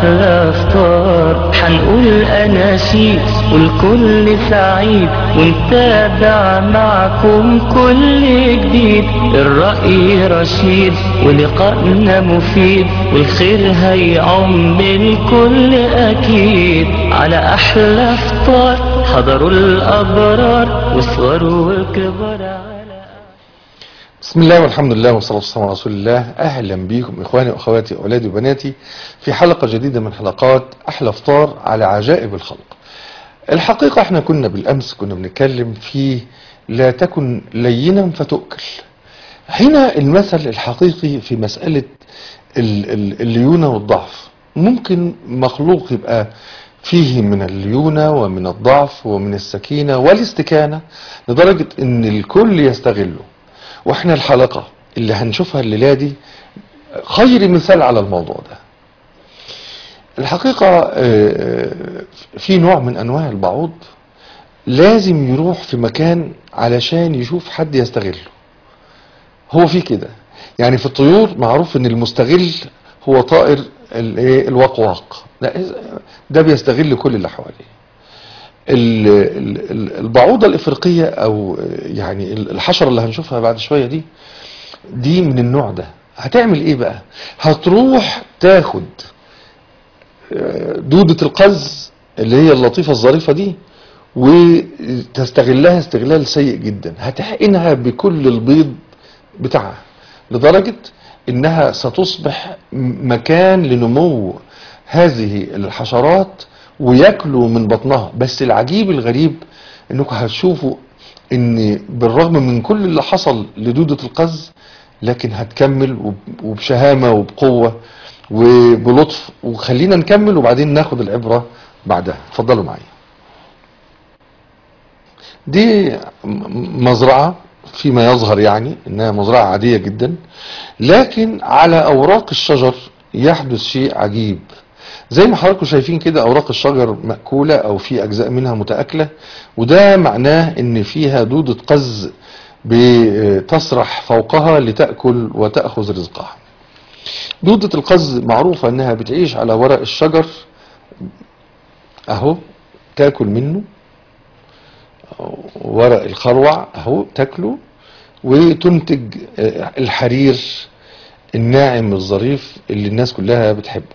أحلى فطار حنقول أناشيد والكل سعيد ونتابع معكم كل جديد الرأي رشيد ولقائنا مفيد والخير هيعم الكل أكيد على أحلى فطار حضروا الأبرار والصغار والكبار على بسم الله والحمد لله والصلاة والسلام على رسول الله أهلا بكم إخواني وأخواتي أولادي وبناتي في حلقة جديدة من حلقات أحلى فطار على عجائب الخلق الحقيقة احنا كنا بالأمس كنا بنتكلم في لا تكن لينا فتؤكل هنا المثل الحقيقي في مسألة ال- ال- الليونة والضعف ممكن مخلوق يبقى فيه من الليونة ومن الضعف ومن السكينة والاستكانة لدرجة ان الكل يستغله واحنا الحلقة اللي هنشوفها الليلة دي خير مثال على الموضوع ده الحقيقة آه، في نوع من انواع البعوض لازم يروح في مكان علشان يشوف حد يستغله هو في كده يعني في الطيور معروف ان المستغل هو طائر الايه الوقواق لا ده بيستغل كل اللي حواليه ال- ال- ال- البعوضة الافريقية او يعني الحشرة اللي هنشوفها بعد شوية دي دي من النوع ده هتعمل ايه بقى هتروح تاخد آه، دودة القز اللي هي اللطيفة الظريفة دي وتستغلها استغلال سيء جدا هتحقنها بكل البيض بتاعها لدرجة انها ستصبح م- مكان لنمو هذه الحشرات وياكلوا من بطنها بس العجيب الغريب انكم هتشوفوا ان بالرغم من كل اللي حصل لدودة القز لكن هتكمل وب- وبشهامة وبقوة وبلطف وخلينا نكمل وبعدين ناخد العبرة بعدها اتفضلوا معايا دي م- مزرعة فيما يظهر يعني انها مزرعة عادية جدا لكن على اوراق الشجر يحدث شيء عجيب زي ما حضراتكم شايفين كده اوراق الشجر مأكولة او في اجزاء منها متأكلة وده معناه ان فيها دودة قز بتسرح فوقها لتأكل وتأخذ رزقها دودة القز معروفة انها بتعيش على ورق الشجر اهو تاكل منه ورق الخروع اهو تاكله وتنتج آه، الحرير الناعم الظريف اللي الناس كلها بتحبه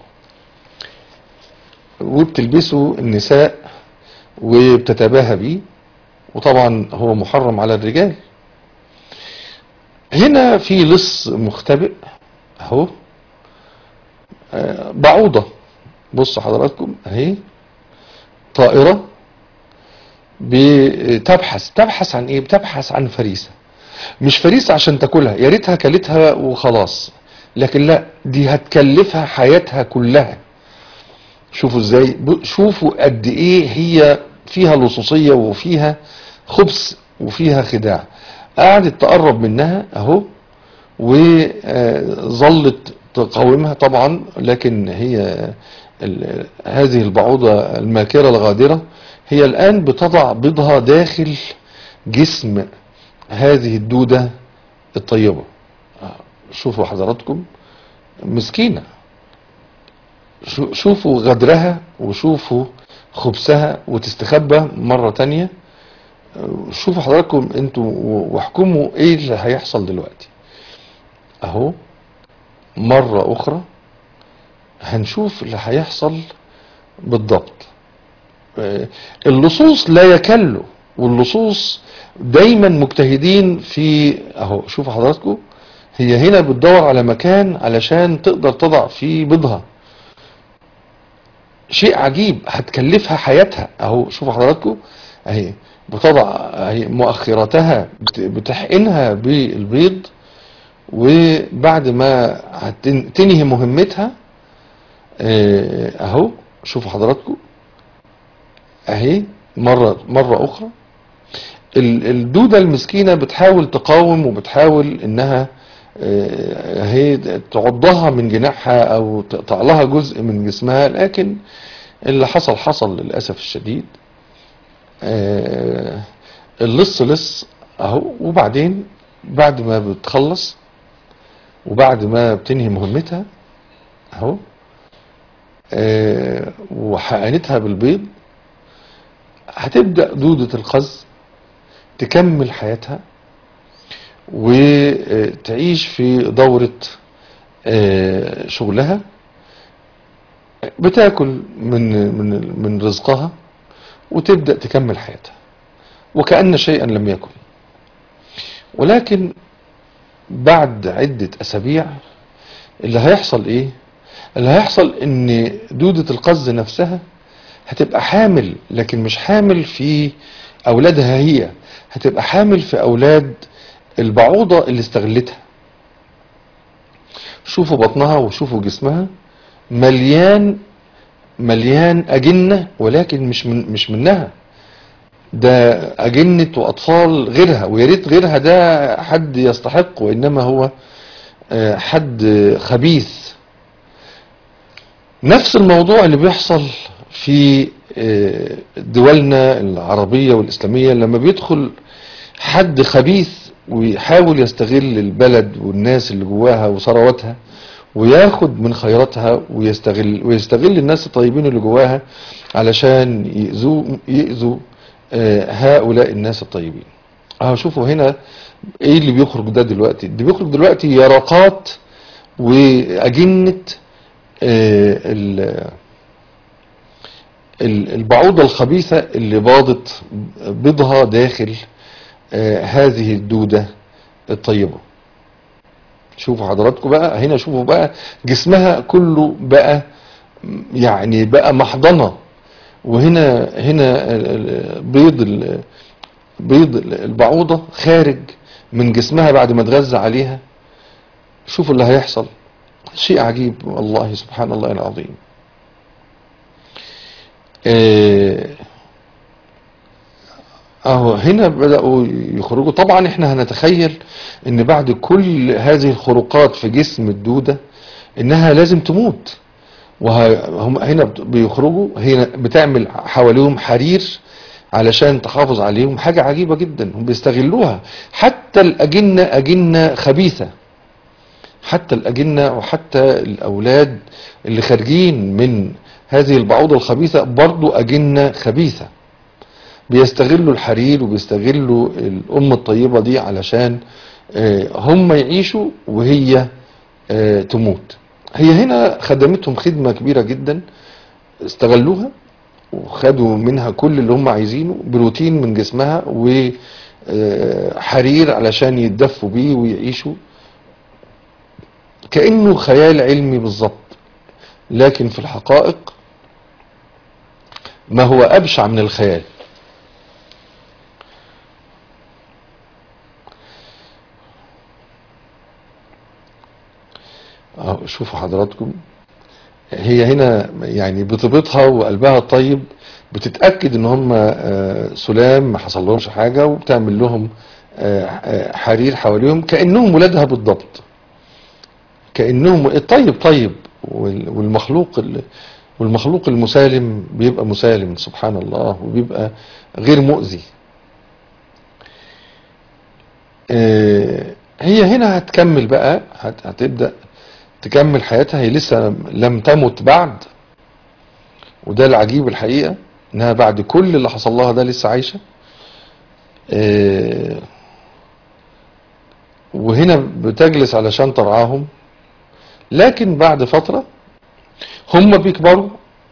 وبتلبسه النساء وبتتباهى بيه وطبعا هو محرم على الرجال هنا في لص مختبئ اهو آه، بعوضة بصوا حضراتكم اهي طائرة بتبحث تبحث عن ايه بتبحث عن فريسة مش فريسة عشان تاكلها يا ريتها كلتها وخلاص لكن لا دي هتكلفها حياتها كلها شوفوا ازاي ب- شوفوا قد ايه هي فيها لصوصية وفيها خبث وفيها خداع قعدت تقرب منها اهو وظلت تقاومها طبعا لكن هي ال- هذه البعوضة الماكرة الغادرة هي الآن بتضع بيضها داخل جسم هذه الدودة الطيبة آه، شوفوا حضراتكم مسكينة شو- شوفوا غدرها وشوفوا خبثها وتستخبى مرة تانية آه، شوفوا حضراتكم انتوا و- واحكموا ايه اللي هيحصل دلوقتي اهو مرة اخرى هنشوف اللي هيحصل بالضبط آه، اللصوص لا يكلوا واللصوص دايما مجتهدين في اهو شوفوا حضراتكم هي هنا بتدور على مكان علشان تقدر تضع فيه بيضها شيء عجيب هتكلفها حياتها اهو شوفوا حضراتكم اهي بتضع اهي مؤخرتها بت- بتحقنها بالبيض وبعد ما هتن- تنهي مهمتها آه، اهو شوفوا حضراتكم اهي مرة مرة اخرى ال- الدودة المسكينة بتحاول تقاوم وبتحاول انها آه، هي تعضها من جناحها او تقطع لها جزء من جسمها لكن اللي حصل حصل للأسف الشديد آه، اللص لص اهو وبعدين بعد ما بتخلص وبعد ما بتنهي مهمتها اهو آه، وحقنتها بالبيض هتبدأ دودة القز تكمل حياتها وتعيش في دورة آه، شغلها بتاكل من من من رزقها وتبدأ تكمل حياتها وكأن شيئا لم يكن ولكن بعد عدة أسابيع اللي هيحصل إيه؟ اللي هيحصل إن دودة القز نفسها هتبقى حامل لكن مش حامل في أولادها هي هتبقى حامل في أولاد البعوضة اللي استغلتها شوفوا بطنها وشوفوا جسمها مليان مليان أجنة ولكن مش من مش منها ده أجنة وأطفال غيرها ويا ريت غيرها ده حد يستحق وإنما هو آه، حد خبيث نفس الموضوع اللي بيحصل في آه، دولنا العربية والإسلامية لما بيدخل حد خبيث ويحاول يستغل البلد والناس اللي جواها وثرواتها وياخد من خيراتها ويستغل ويستغل الناس الطيبين اللي جواها علشان يأذوا يأذوا آه، هؤلاء الناس الطيبين اهو شوفوا هنا ايه اللي بيخرج ده دلوقتي اللي بيخرج دلوقتي يرقات وأجنة آه، ال- ال- البعوضة الخبيثة اللي باضت بيضها داخل آه، هذه الدودة الطيبة شوفوا حضراتكم بقى هنا شوفوا بقى جسمها كله بقى يعني بقى محضنة وهنا هنا ال- ال- بيض ال- بيض البعوضة خارج من جسمها بعد ما اتغذى عليها شوفوا اللي هيحصل شيء عجيب والله سبحان الله العظيم آه، اهو هنا بدأوا يخرجوا طبعا احنا هنتخيل ان بعد كل هذه الخروقات في جسم الدودة انها لازم تموت وهم هنا بيخرجوا هنا بتعمل حواليهم حرير علشان تحافظ عليهم حاجة عجيبة جدا هم بيستغلوها حتى الأجنة أجنة خبيثة حتى الأجنة وحتى الأولاد اللي خارجين من هذه البعوضة الخبيثة برضو أجنة خبيثة بيستغلوا الحرير وبيستغلوا الأم الطيبة دي علشان آه، هم يعيشوا وهي آه، تموت هي هنا خدمتهم خدمة كبيرة جدا استغلوها وخدوا منها كل اللي هم عايزينه بروتين من جسمها وحرير علشان يتدفوا بيه ويعيشوا كأنه خيال علمي بالظبط لكن في الحقائق ما هو أبشع من الخيال أهو شوفوا حضراتكم هي هنا يعني بطيبتها وقلبها الطيب بتتأكد ان هم آه، سلام ما حصل لهمش حاجة وبتعمل لهم آه، آه، حرير حواليهم كأنهم ولادها بالضبط كأنهم الطيب طيب وال- والمخلوق ال- والمخلوق المسالم بيبقى مسالم سبحان الله وبيبقى غير مؤذي آه، هي هنا هتكمل بقى هت- هتبدأ تكمل حياتها هي لسه لم تمت بعد وده العجيب الحقيقة انها بعد كل اللي حصل لها ده لسه عايشة آه، وهنا بتجلس علشان ترعاهم لكن بعد فترة هم بيكبروا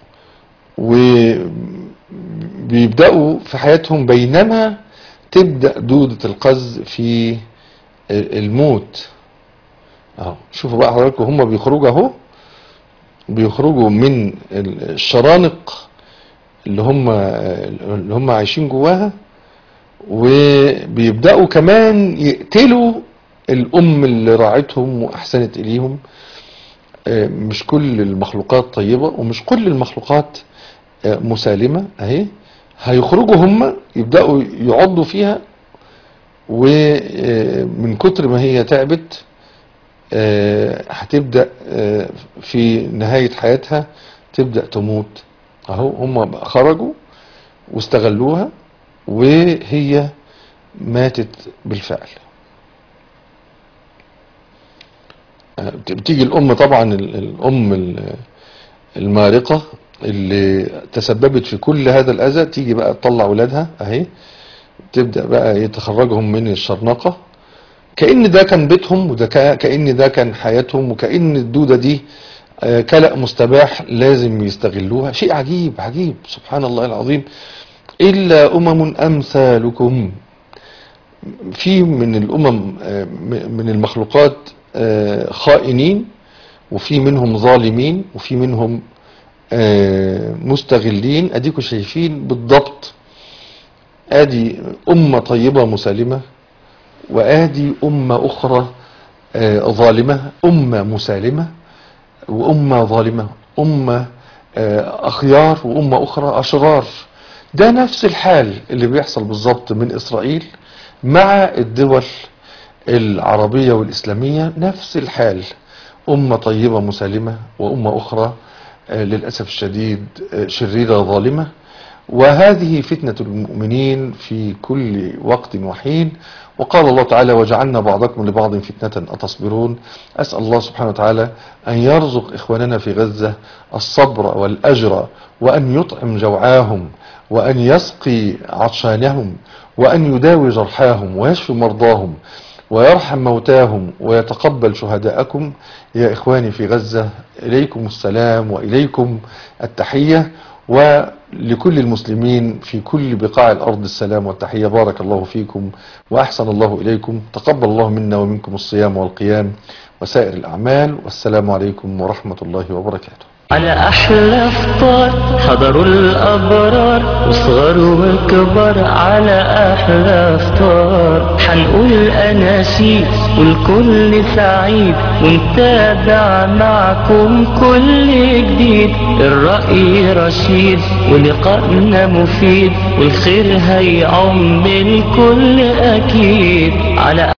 وبيبدأوا في حياتهم بينما تبدأ دودة القز في الموت اهو شوفوا بقى حضراتكم هم بيخرجوا اهو بيخرجوا من الشرانق اللي هم اللي هم عايشين جواها وبيبدأوا كمان يقتلوا الأم اللي راعتهم وأحسنت إليهم آه، مش كل المخلوقات طيبة ومش كل المخلوقات آه، مسالمة أهي هيخرجوا هم يبدأوا يعضوا فيها ومن كتر ما هي تعبت آه، هتبدأ آه، في نهاية حياتها تبدأ تموت اهو هم بقى خرجوا واستغلوها وهي ماتت بالفعل آه، بت- بتيجي الأم طبعا ال- الأم ال- المارقة اللي تسببت في كل هذا الأذى تيجي بقى تطلع ولادها أهي تبدأ بقى يتخرجهم من الشرنقة كأن ده كان بيتهم وده كا- كأن ده كان حياتهم وكأن الدودة دي آه، كلأ مستباح لازم يستغلوها شيء عجيب عجيب سبحان الله العظيم إلا أمم أمثالكم في من الأمم آه، م- من المخلوقات آه، خائنين وفي منهم ظالمين وفي منهم آه، مستغلين اديكم شايفين بالضبط ادي امة طيبة مسالمة وادي امة اخرى آه، ظالمة امة مسالمة وامة ظالمة امة آه، اخيار وامة اخرى اشرار ده نفس الحال اللي بيحصل بالضبط من اسرائيل مع الدول العربية والاسلامية نفس الحال امة طيبة مسالمة وامة اخرى آه، للأسف الشديد آه، شريرة ظالمة وهذه فتنة المؤمنين في كل وقت وحين وقال الله تعالى وجعلنا بعضكم لبعض فتنة أتصبرون أسأل الله سبحانه وتعالى أن يرزق إخواننا في غزة الصبر والأجر وأن يطعم جوعاهم وأن يسقي عطشانهم وأن يداوي جرحاهم ويشفي مرضاهم ويرحم موتاهم ويتقبل شهداءكم يا إخواني في غزة إليكم السلام وإليكم التحية ولكل المسلمين في كل بقاع الأرض السلام والتحية بارك الله فيكم وأحسن الله إليكم تقبل الله منا ومنكم الصيام والقيام وسائر الأعمال والسلام عليكم ورحمة الله وبركاته على أحلى فطار حضروا الأبرار وصغار وكبار على أحلى فطار حنقول أناشيد والكل سعيد ونتابع معكم كل جديد الرأي رشيد ولقائنا مفيد والخير هيعم الكل أكيد على